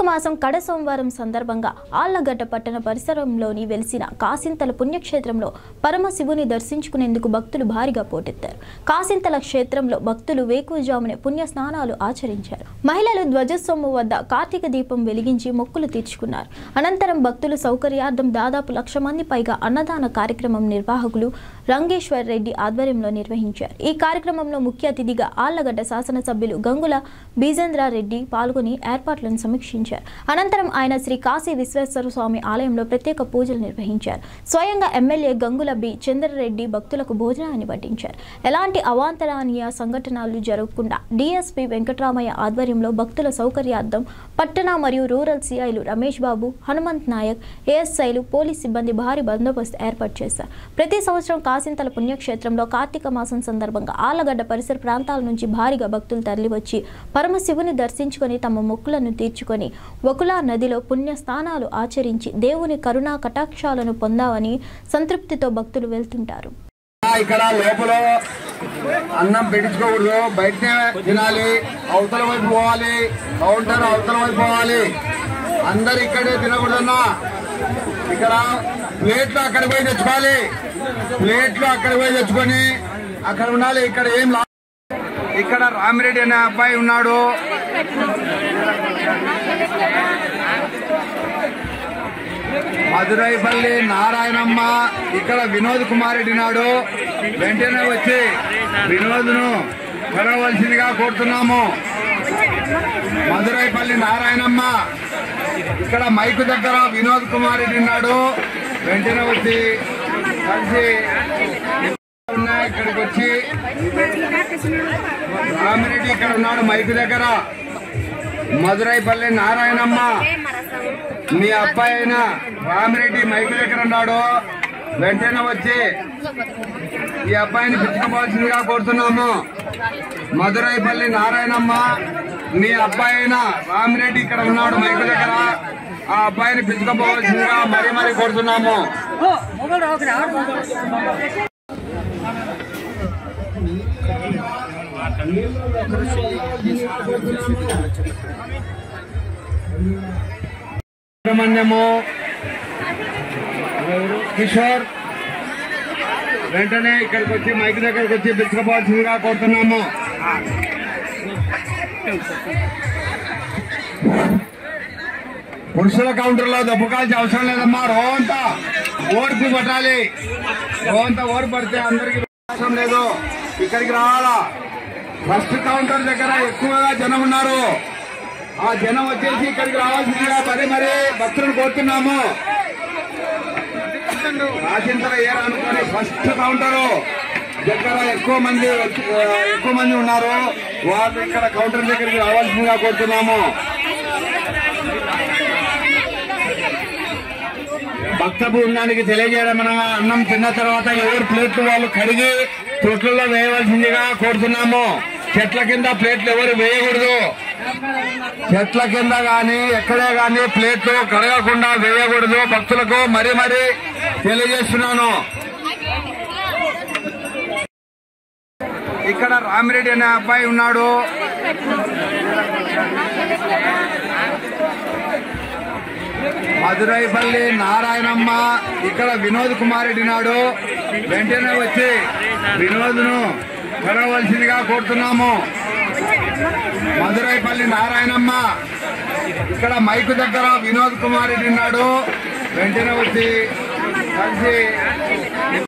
మాసం కడ సోమవారం సందర్భంగా ఆళ్లగడ్డ పట్టణ పరిసరంలోని వెలిసిన కాసింతల పుణ్యక్షేత్రంలో పరమశివుని దర్శించుకునేందుకు భక్తులు భారీగా పోటెత్తారు కాసింతల క్షేత్రంలో భక్తులు వేకువజామునే పుణ్య స్నానాలు ఆచరించారు మహిళలు ధ్వజస్సొమ్ము వద్ద కార్తీక దీపం వెలిగించి మొక్కులు తీర్చుకున్నారు అనంతరం భక్తులు సౌకర్యార్థం దాదాపు లక్ష మంది పైగా అన్నదాన కార్యక్రమం నిర్వాహకులు రంగేశ్వర్ రెడ్డి ఆధ్వర్యంలో నిర్వహించారు ఈ కార్యక్రమంలో ముఖ్య అతిథిగా ఆళ్లగడ్డ శాసనసభ్యులు గంగుల బీజేంద్రారెడ్డి పాల్గొని ఏర్పాట్లను సమీక్షించారు అనంతరం ఆయన శ్రీ కాశీ విశ్వేశ్వర స్వామి ఆలయంలో ప్రత్యేక పూజలు నిర్వహించారు స్వయంగా ఎమ్మెల్యే గంగుల బి చంద్రరెడ్డి భక్తులకు భోజనాన్ని వడ్డించారు ఎలాంటి అవాంతరానీయ సంఘటనలు జరగకుండా డీఎస్పీ వెంకటరామయ్య ఆధ్వర్యంలో భక్తుల సౌకర్యార్థం పట్టణ మరియు రూరల్ సిఐలు రమేష్ బాబు హనుమంత్ నాయక్ ఏఎస్ఐలు పోలీస్ సిబ్బంది భారీ బందోబస్తు ఏర్పాటు చేశారు ప్రతి సంవత్సరం కాసింతల పుణ్యక్షేత్రంలో కార్తీక మాసం సందర్భంగా ఆళ్లగడ్డ పరిసర ప్రాంతాల నుంచి భారీగా భక్తులు తరలివచ్చి పరమశివుని దర్శించుకొని తమ మొక్కులను తీర్చుకొని వకులా నదిలో పుణ్య స్నానాలు ఆచరించి దేవుని కరుణా కటాక్షాలను పొందామని సంతృప్తితో భక్తులు వెళ్తుంటారు ఇక్కడ లోపల అన్నం పెట్టించుకోకూడదు బయటనే తినాలి అవతల వైపు పోవాలి కౌంటర్ అవతల వైపు పోవాలి అందరు ఇక్కడే తినకూడదన్నా ఇక్కడ ప్లేట్లు అక్కడ పోయి తెచ్చుకోవాలి ప్లేట్లు అక్కడ పోయి తెచ్చుకొని అక్కడ ఉండాలి ఇక్కడ ఏం లా ఇక్కడ రామిరెడ్డి అనే అబ్బాయి ఉన్నాడు మధురైపల్లి నారాయణమ్మ ఇక్కడ వినోద్ కుమార్ రెడ్డి నాడు వెంటనే వచ్చి వినోద్ను కొనవలసిందిగా కోరుతున్నాము మధురైపల్లి నారాయణమ్మ ఇక్కడ మైకు దగ్గర వినోద్ కుమార్ రెడ్డి ఉన్నాడు వెంటనే వచ్చి కలిసి ఉన్నాయి ఇక్కడికి వచ్చి రామిరెడ్డి ఇక్కడ ఉన్నాడు మైకు దగ్గర మధురైపల్లి నారాయణమ్మ మీ అబ్బాయి అయిన రామిరెడ్డి మైకు దగ్గర ఉన్నాడు వెంటనే వచ్చి ఈ అబ్బాయిని పిచ్చుకోవాల్సిందిగా కోరుతున్నాము మధురైపల్లి నారాయణమ్మ మీ అబ్బాయి అయిన రామిరెడ్డి ఇక్కడ ఉన్నాడు మైకు దగ్గర ఆ అబ్బాయిని పిచ్చుకోపోవాల్సిందిగా మరీ మరీ కోరుతున్నాము సుబ్రహ్మణ్యము కిషోర్ వెంటనే ఇక్కడికి వచ్చి మైక్ దగ్గరకు వచ్చి పిచ్చుకోవాల్సిందిగా కోరుతున్నాము పురుషుల కౌంటర్ లో దెబ్బకాల్సిన అవసరం లేదమ్మా రోంతా ఓర్పు పట్టాలి రోంత ఓర్పు పడితే అందరికి అవసరం లేదు ఇక్కడికి రావాలా ఫస్ట్ కౌంటర్ దగ్గర ఎక్కువగా జనం ఉన్నారు ఆ జనం వచ్చేసి ఇక్కడికి రావాల్సిందిగా మరి మరి భక్తులను కోరుతున్నాము రాసింతర ఏర్ అనుకోని ఫస్ట్ కౌంటర్ దగ్గర ఎక్కువ మంది వచ్చి- ఆ, ఎక్కువ మంది ఉన్నారు వాళ్ళు ఇక్కడ కౌంటర్ దగ్గరికి రావాల్సిందిగా కోరుతున్నాము భక్త బృందానికి తెలియజేయడం అనగా అన్నం తిన్న తర్వాత ఎవరు ప్లేట్లు వాళ్ళు కడిగి తొట్లలో వేయవలసిందిగా కోరుతున్నాము చెట్ల కింద ప్లేట్లు ఎవరు వేయకూడదు చెట్ల కింద గాని ఎక్కడే గాని ప్లేట్లు కడగకుండా వేయకూడదు భక్తులకు మరీ మరీ తెలియజేస్తున్నాను ఇక్కడ రామిరెడ్డి అనే అబ్బాయి ఉన్నాడు మధురైపల్లి నారాయణమ్మ ఇక్కడ వినోద్ కుమార్ రెడ్డి నాడు వెంటనే వచ్చి వినోద్ను కొనవలసిందిగా కోరుతున్నాము మధురైపల్లి నారాయణమ్మ ఇక్కడ మైకు దగ్గర వినోద్ కుమార్ రెడ్డి ఉన్నాడు వెంటనే వచ్చి కలిసి